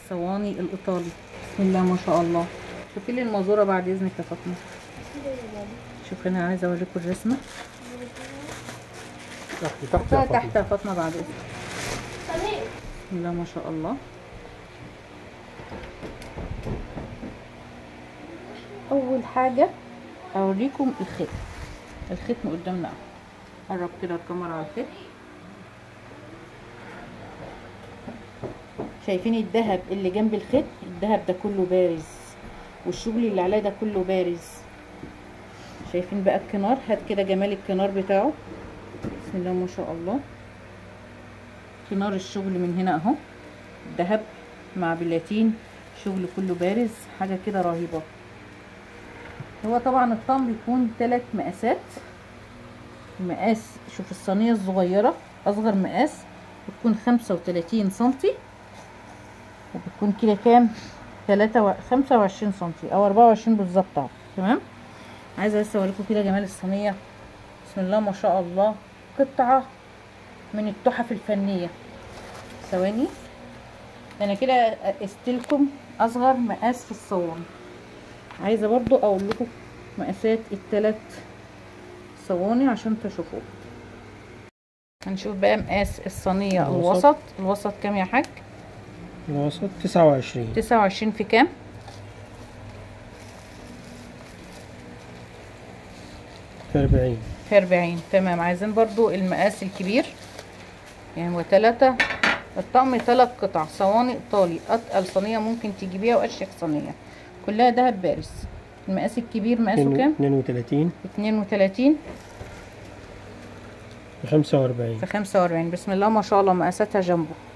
الصواني الايطالي بسم الله ما شاء الله شوفي لي المازوره بعد اذنك يا فاطمه شوفي انا عايزه اوريكم الرسمه تحت تحت يا حطها فاطمة. تحت يا فاطمه بعد اذنك بسم الله ما شاء الله اول حاجه اوريكم الختم الختم قدامنا اهو قرب كده الكاميرا على الختم شايفين الذهب اللي جنب الختم الذهب ده كله بارز والشغل اللي عليه ده كله بارز شايفين بقى الكنار هات كده جمال الكنار بتاعه بسم الله ما شاء الله كنار الشغل من هنا اهو ذهب مع بلاتين شغل كله بارز حاجه كده رهيبه هو طبعا الطقم بيكون ثلاث مقاسات مقاس شوف الصينيه الصغيره اصغر مقاس بتكون خمسة وتلاتين سنتي وبتكون كده كام تلاتة و... خمسة وعشرين سنتي او اربعة وعشرين بالظبط اهو تمام عايزه بس اوريكم كده جمال الصينيه بسم الله ما شاء الله قطعه من التحف الفنيه ثواني انا كده استلكم اصغر مقاس في الصواني عايزه برضو اقول لكم مقاسات الثلاث صواني عشان تشوفوا هنشوف بقى مقاس الصينيه الوسط. الوسط الوسط كام يا حاج الوسط تسعة وعشرين تسعة وعشرين في كام في أربعين في أربعين تمام عايزين برضو المقاس الكبير يعني هو تلاتة الطقم تلات قطع صواني ايطالي اتقل صينيه ممكن تجيبيها واشيك صينيه كلها دهب بارز المقاس الكبير مقاسه كام اتنين وتلاتين اتنين وتلاتين في خمسة وأربعين في خمسة وأربعين بسم الله ما شاء الله مقاساتها جنبه